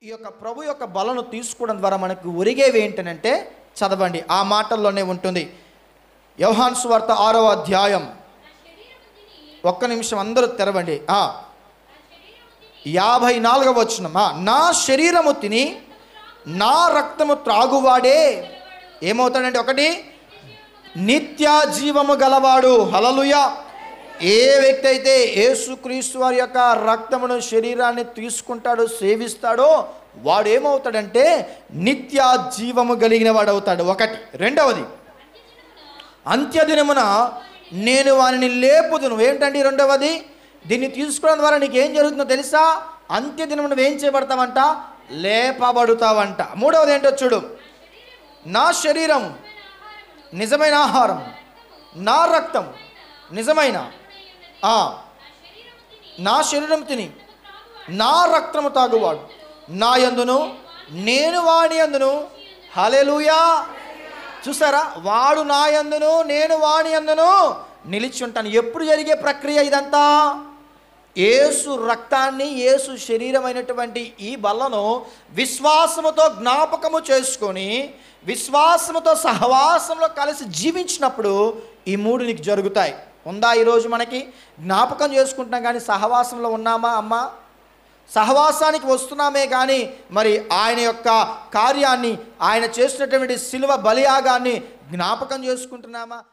ఈ యొక్క ప్రభు యొక్క బలను తీసుకోవడం ద్వారా మనకు ఒరిగేవి ఏంటనంటే చదవండి ఆ మాటల్లోనే ఉంటుంది యోహాన్ సువార్త ఆరవ అధ్యాయం ఒక్క నిమిషం అందరూ తెరవండి ఆ. యాభై నాలుగవ వచనం ఆ, నా శరీరము తిని నా రక్తము త్రాగువాడే ఏమవుతాడంటే ఒకటి నిత్య జీవము గలవాడు హలలుయ ఏ వ్యక్తి అయితే యేసుక్రీస్తు వారి యొక్క రక్తమును శరీరాన్ని తీసుకుంటాడో సేవిస్తాడో వాడు ఏమవుతాడంటే నిత్య జీవము కలిగిన వాడు అవుతాడు ఒకటి రెండవది అంత్యదినమున నేను వారిని లేపుదును ఏంటండి రెండవది దీన్ని తీసుకోవడం ద్వారా నీకు ఏం జరుగుతుందో తెలుసా అంత్యదినమున నువ్వేం చేయబడతావంట లేపబడుతావంట మూడవది ఏంటో చూడు నా శరీరం నిజమైన ఆహారం నా రక్తం నిజమైన ఆ, నా శరీరం తిని నా రక్తము తాగువాడు నా యందును నేను వాడి యందును హలెలుయా చూసారా వాడు నా యందును నేను వాడి యందును నిలిచి ఉంటాను ఎప్పుడు జరిగే ప్రక్రియ ఇదంతా ఏసు రక్తాన్ని ఏసు శరీరమైనటువంటి ఈ బల్లను విశ్వాసముతో జ్ఞాపకము చేసుకొని విశ్వాసముతో సహవాసంలో కలిసి జీవించినప్పుడు ఈ మూడు నీకు జరుగుతాయి ఉందా ఈరోజు మనకి జ్ఞాపకం చేసుకుంటున్నాం కానీ సహవాసంలో ఉన్నామా అమ్మా సహవాసానికి వస్తున్నామే కానీ మరి ఆయన యొక్క కార్యాన్ని ఆయన చేసినటువంటి శిలువ బలియాగాన్ని జ్ఞాపకం చేసుకుంటున్నామా